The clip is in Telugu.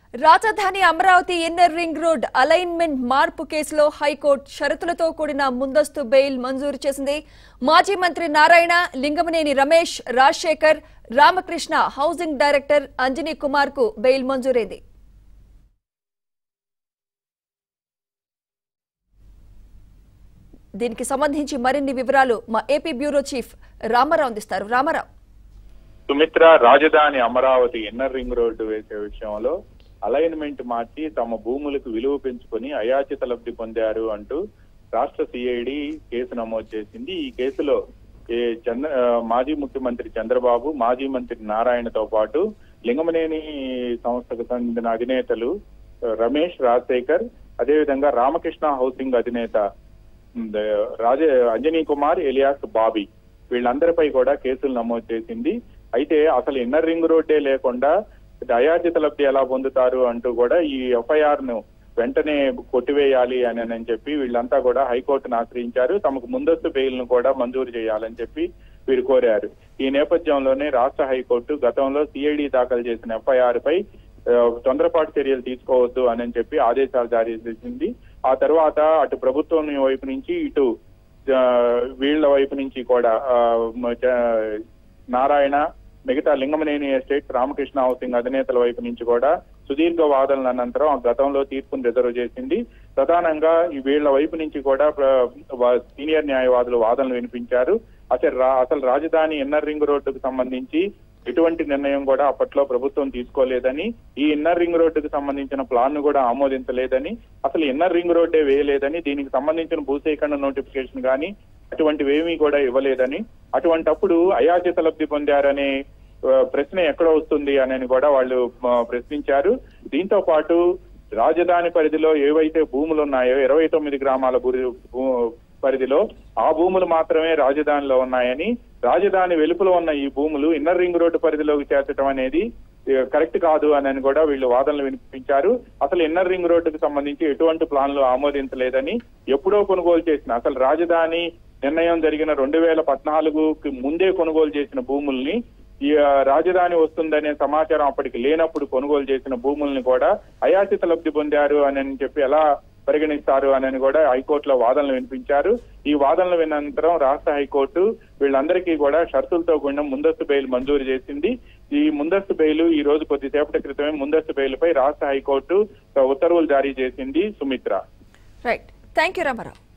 రాజధాని Amaravati inner ring road alignment మార్పు కేసులో హైకోర్టు షరతులతో కూడిన ముందస్తు బెయిల్ మంజూరు చేసింది మాజీ మంత్రి నారాయణ లింగమనేని రమేష్ రాజశేఖర్ రామకృష్ణ హౌసింగ్ డైరెక్టర్ అంజనీ కుమార్ కు బెయిల్ మంజూరైంది దీనికి సంబంధించి మరిన్ని వివరాలు మా ఏపీ బ్యూరో చీఫ్ రామారావు అందిస్తారు రామారావు సుమిత్ర రాజధాని అమరావతి ఇన్నర్ రింగ్ రోడ్డు వేసే విషయంలో అలైన్మెంట్ మార్చి తమ భూములకు విలువ పెంచుకొని అయాచిత లబ్ధి పొందారు అంటూ రాష్ట్ర సిఐడి కేసు నమోదు చేసింది ఈ కేసులో ఏ చంద్ర ఆ, మాజీ ముఖ్యమంత్రి చంద్రబాబు మాజీ మంత్రి నారాయణతో పాటు లింగమనేని సంస్థకు చెందిన అధినేతలు ఆ, రమేష్ రాజశేఖర్ అదేవిధంగా రామకృష్ణ హౌసింగ్ అధినేత ఉమ్, రాజ అంజనీ కుమార్ ఎలియాస్ బాబీ వీళ్ళందరిపై కూడా కేసులు నమోదు చేసింది అయితే అసలు ఇన్నర్ రింగ్ రోడ్డే లేకుండా అయాచిత లబ్ధి ఎలా పొందుతారు అంటూ కూడా ఈ ఎఫ్ఐఆర్ ను వెంటనే కొట్టివేయాలి అని అని చెప్పి వీళ్ళంతా కూడా హైకోర్టును ఆశ్రయించారు తమకు ముందస్తు బెయిల్ ను కూడా మంజూరు చేయాలని చెప్పి వీరు కోరారు ఈ నేపథ్యంలోనే రాష్ట్ర హైకోర్టు గతంలో సిఐడి దాఖలు చేసిన ఎఫ్ఐఆర్ పై ఆ, తొందరపాటు చర్యలు తీసుకోవద్దు అని చెప్పి ఆదేశాలు జారీ చేసింది ఆ తర్వాత అటు ప్రభుత్వం వైపు నుంచి ఇటు ఆ, వీళ్ళ వైపు నుంచి కూడా ఆ, మ- చ- నారాయణ మిగతా లింగమనేని ఎస్టేట్ రామకృష్ణ హౌసింగ్ అధినేతల వైపు నుంచి కూడా సుదీర్ఘ వాదనల అనంతరం ఆ గతంలో తీర్పును రిజర్వ్ చేసింది ప్రధానంగా ఈ వీళ్ళ వైపు నుంచి కూడా ప్ర- వా- సీనియర్ న్యాయవాదులు వాదనలు వినిపించారు అసలు రా- అసలు రాజధాని ఇన్నర్ రింగ్ రోడ్డుకు సంబంధించి ఎటువంటి నిర్ణయం కూడా అప్పట్లో ప్రభుత్వం తీసుకోలేదని ఈ ఇన్నర్ రింగ్ రోడ్డుకు సంబంధించిన ప్లాన్ ను కూడా ఆమోదించలేదని అసలు ఇన్నర్ రింగ్ రోడ్డే వేయలేదని దీనికి సంబంధించిన భూసేకరణ నోటిఫికేషన్ కానీ అటువంటివి ఏమీ కూడా ఇవ్వలేదని అటువంటప్పుడు అయాచిత లబ్ధి పొందారనే ఆ, ప్రశ్న ఎక్కడ వస్తుంది అని కూడా వాళ్ళు ఆ, ప్రశ్నించారు దీంతో పాటు రాజధాని పరిధిలో ఏవైతే భూములు ఉన్నాయో ఇరవై తొమ్మిది గ్రామాల భూ- భూ- పరిధిలో ఆ భూములు మాత్రమే రాజధానిలో ఉన్నాయని రాజధాని వెలుపల ఉన్న ఈ భూములు ఇన్నర్ రింగ్ రోడ్డు పరిధిలోకి చేర్చడం అనేది ఏ, కరెక్ట్ కాదు అని కూడా వీళ్ళు వాదనలు వినిపించారు అసలు ఇన్నర్ రింగ్ రోడ్డుకు సంబంధించి ఎటువంటి ప్లాన్లు ఆమోదించలేదని ఎప్పుడో కొనుగోలు చేసిన అసలు రాజధాని నిర్ణయం జరిగిన రెండు వేల పద్నాలుగుకి ముందే కొనుగోలు చేసిన భూముల్ని ఈ ఆ, రాజధాని వస్తుందనే సమాచారం అప్పటికి లేనప్పుడు కొనుగోలు చేసిన భూముల్ని కూడా అయాచిత లబ్ధి పొందారు అని చెప్పి ఎలా పరిగణిస్తారు అని కూడా హైకోర్టులో వాదనలు వినిపించారు ఈ వాదనలు వినంతరం రాష్ట్ర హైకోర్టు వీళ్ళందరికీ కూడా షరతులతో కూడిన ముందస్తు బెయిల్ మంజూరు చేసింది ఈ ముందస్తు బెయిల్ ఈ రోజు కొద్దిసేపటి క్రితమే ముందస్తు బెయిల్ పై రాష్ట్ర హైకోర్టు ఉత్తర్వులు జారీ చేసింది Sumitra right thank you Ramarao